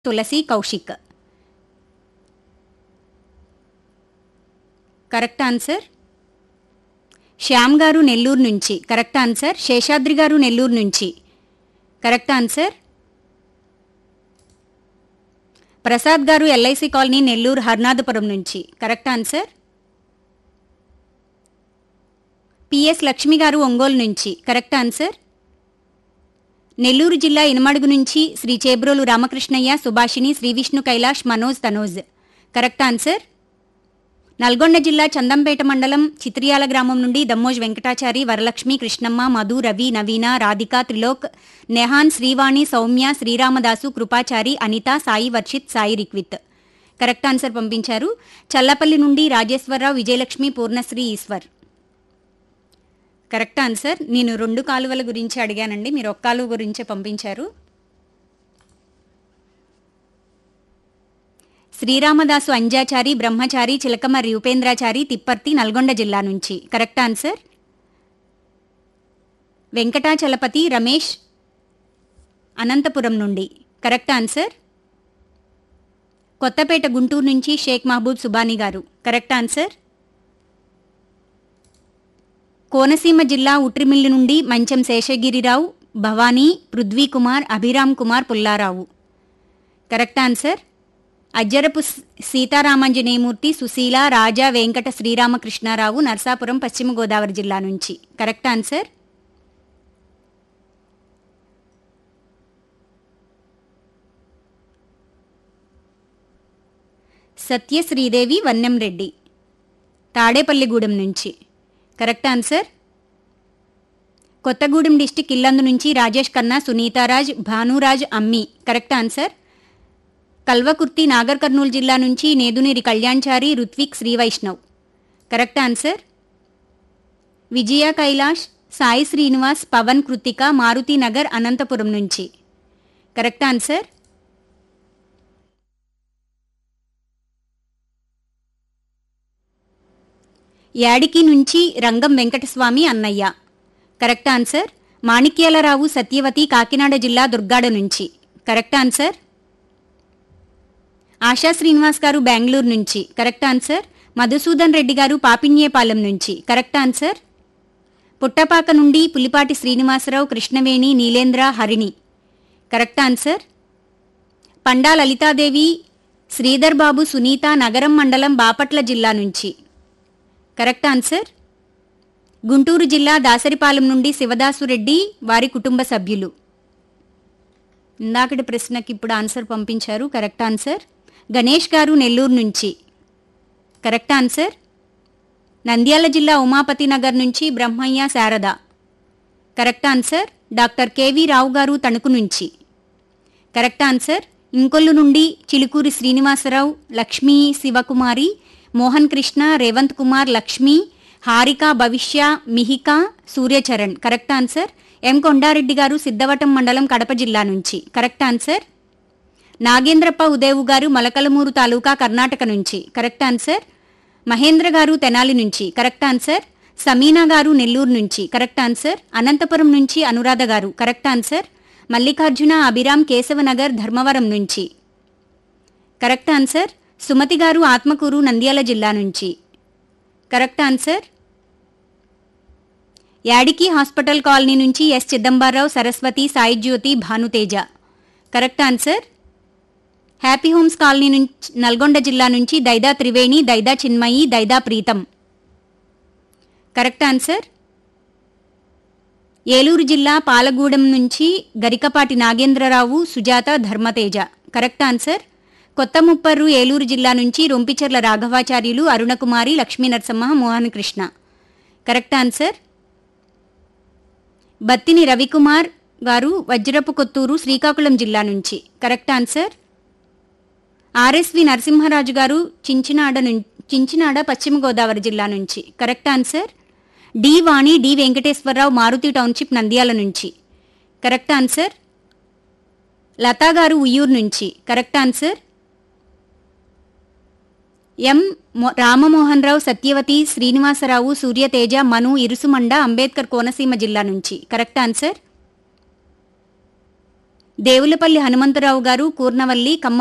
తులసి Kaushik correct answer Shyam garu Nellore నుంచి correct answer Seshadri గారు నెల్లూరు నుంచి కరెక్ట్ ఆన్సర్ ప్రసాద్ గారు ఎల్ఐసి కాలనీ నెల్లూరు హర్నాథపురం నుంచి కరెక్ట్ ఆన్సర్ పిఎస్ లక్ష్మి గారు ఒంగోలు నుంచి కరెక్ట్ ఆన్సర్ నెల్లూరు జిల్లా ఇనమడుగు నుంచి శ్రీ చేబ్రోలు రామకృష్ణయ్య సుభాషిణి శ్రీ విష్ణు కైలాష్ మనోజ్ తనోజ్ కరెక్ట్ ఆన్సర్ నల్గొండ జిల్లా చందంపేట మండలం చిత్రియాల గ్రామం నుండి దమ్మోజ్ వెంకటాచారి వరలక్ష్మి కృష్ణమ్మ మధు రవి నవీన రాధిక త్రిలోక్ నెహాన్ శ్రీవాణి సౌమ్య శ్రీరామదాసు కృపాచారి అనిత సాయి వర్షిత్ సాయి రిక్విత్ కరెక్ట్ ఆన్సర్ పంపించారు చల్లపల్లి నుండి రాజేశ్వరరావు విజయలక్ష్మి పూర్ణశ్రీ ఈశ్వర్ కరెక్ట్ ఆన్సర్ నేను రెండు కాలువల గురించి అడిగానండి మీరు ఒక్క కాలువ గురించే పంపించారు శ్రీరామదాసు అంజాచారి బ్రహ్మచారి చిలకమర్రి ఉపేంద్రాచారి తిప్పర్తి నల్గొండ జిల్లా నుంచి కరెక్ట్ ఆన్సర్ వెంకటాచలపతి రమేష్ అనంతపురం నుండి కరెక్ట్ ఆన్సర్ కొత్తపేట గుంటూరు నుంచి షేక్ మహబూబ్ సుబానీ గారు కరెక్ట్ ఆన్సర్ కోనసీమ జిల్లా ఉట్రిమిల్లి నుండి మంచం శేషగిరిరావు భవానీ పృథ్వీ కుమార్ అభిరామ్ కుమార్ పుల్లారావు కరెక్ట్ ఆన్సర్ అజ్జరపు స్- సీతారామాంజనేయమూర్తి సుశీల రాజా వెంకట శ్రీరామకృష్ణారావు నర్సాపురం పశ్చిమ గోదావరి జిల్లా నుంచి కరెక్ట్ ఆన్సర్ సత్య శ్రీదేవి వన్నెం రెడ్డి తాడేపల్లిగూడెం నుంచి correct answer Kothagudem district Illandu నుంచి రాజేష్ ఖన్నా సునీతారాజ్ భానురాజ్ అమ్మి కరెక్ట్ ఆన్సర్ కల్వకుర్తి నాగర్ కర్నూలు జిల్లా నుంచి నేదునేరి కళ్యాణ్చారి రుత్విక్ శ్రీవైష్ణవ్ కరెక్ట్ ఆన్సర్ విజయ కైలాష్ సాయి శ్రీనివాస్ పవన్ కృతిక మారుతి నగర్ అనంతపురం నుంచి కరెక్ట్ ఆన్సర్ యాడికి నుంచి రంగం వెంకటస్వామి అన్నయ్య కరెక్ట్ ఆన్సర్ మాణిక్యాలరావు సత్యవతి కాకినాడ జిల్లా దుర్గాడ నుంచి కరెక్ట్ ఆన్సర్ ఆశా శ్రీనివాస్ గారు బెంగళూరు నుంచి కరెక్ట్ ఆన్సర్ మధుసూదన్ రెడ్డి గారు పాపిన్యేపాలెం నుంచి కరెక్ట్ ఆన్సర్ పుట్టపాక నుండి పులిపాటి శ్రీనివాసరావు కృష్ణవేణి నీలేంద్ర హరిణి కరెక్ట్ ఆన్సర్ పండా లలితాదేవి శ్రీధర్ బాబు సునీత నగరం మండలం బాపట్ల జిల్లా నుంచి కరెక్ట్ ఆన్సర్ గుంటూరు జిల్లా దాసరిపాలెం నుండి శివదాసురెడ్డి వారి కుటుంబ సభ్యులు ఇందాకటి ప్రశ్నకి ఇప్పుడు ఆన్సర్ పంపించారు కరెక్ట్ ఆన్సర్ గణేష్ గారు నెల్లూరు నుంచి కరెక్ట్ ఆన్సర్ నంద్యాల జిల్లా ఉమాపతి నగర్ నుంచి Brahmaiah Sarada correct answer doctor KV Rao garu Tanuku నుంచి కరెక్ట్ ఆన్సర్ ఇంకొల్లు నుండి Chilukuri Srinivasarao Lakshmi శివకుమారి Mohan Krishna Revanth Kumar Lakshmi Harika Bhavishya Mihika Suryacharan correct answer M Kondareddy garu Siddhavatam మండలం కడప జిల్లా నుంచి కరెక్ట్ ఆన్సర్ నాగేంద్రప్ప ఉదేవు గారు మలకలమూరు తాలూకా కర్ణాటక నుంచి కరెక్ట్ ఆన్సర్ మహేంద్ర గారు తెనాలి నుంచి కరెక్ట్ ఆన్సర్ సమీనా గారు నెల్లూరు నుంచి కరెక్ట్ ఆన్సర్ అనంతపురం నుంచి అనురాధ గారు కరెక్ట్ ఆన్సర్ మల్లికార్జున అభిరామ్ కేశవనగర్ ధర్మవరం నుంచి కరెక్ట్ ఆన్సర్ సుమతి గారు ఆత్మకూరు నంద్యాల జిల్లా నుంచి correct answer Yadiki hospital colony నుంచి S Chidambararao Saraswathi Sai Jyothi Bhanuteja correct answer happy homes colony నుంచి నల్గొండ జిల్లా నుంచి దైదా త్రివేణి దైదా చిన్మయి దైదా ప్రీతం కరెక్ట్ ఆన్సర్ ఏలూరు జిల్లా పాలగూడెం నుంచి గరికపాటి నాగేంద్రరావు సుజాత ధర్మతేజ కరెక్ట్ ఆన్సర్ కొత్త ముప్పర్రు ఏలూరు జిల్లా నుంచి రొంపిచెర్ల రాఘవాచార్యులు అరుణకుమారి లక్ష్మీ నరసింహ మోహన్ కృష్ణ కరెక్ట్ ఆన్సర్ బత్తిని రవికుమార్ గారు వజ్రపు కొత్తూరు శ్రీకాకుళం జిల్లా నుంచి కరెక్ట్ ఆన్సర్ ఆర్ఎస్వి నరసింహరాజు గారు చించినాడ నుం- చించినాడ పశ్చిమ గోదావరి జిల్లా నుంచి correct answer D Vani D Venkateswararao Maruthi township Nandyal నుంచి కరెక్ట్ ఆన్సర్ లతా గారు ఉయ్యూరు నుంచి కరెక్ట్ ఆన్సర్ ఎం మొ- రామమోహన్ రావు సత్యవతి శ్రీనివాసరావు సూర్యతేజ మను ఇరుసుమండ అంబేద్కర్ కోనసీమ జిల్లా నుంచి కరెక్ట్ ఆన్సర్ దేవులపల్లి హనుమంతరావు గారు కూర్నవల్లి ఖమ్మం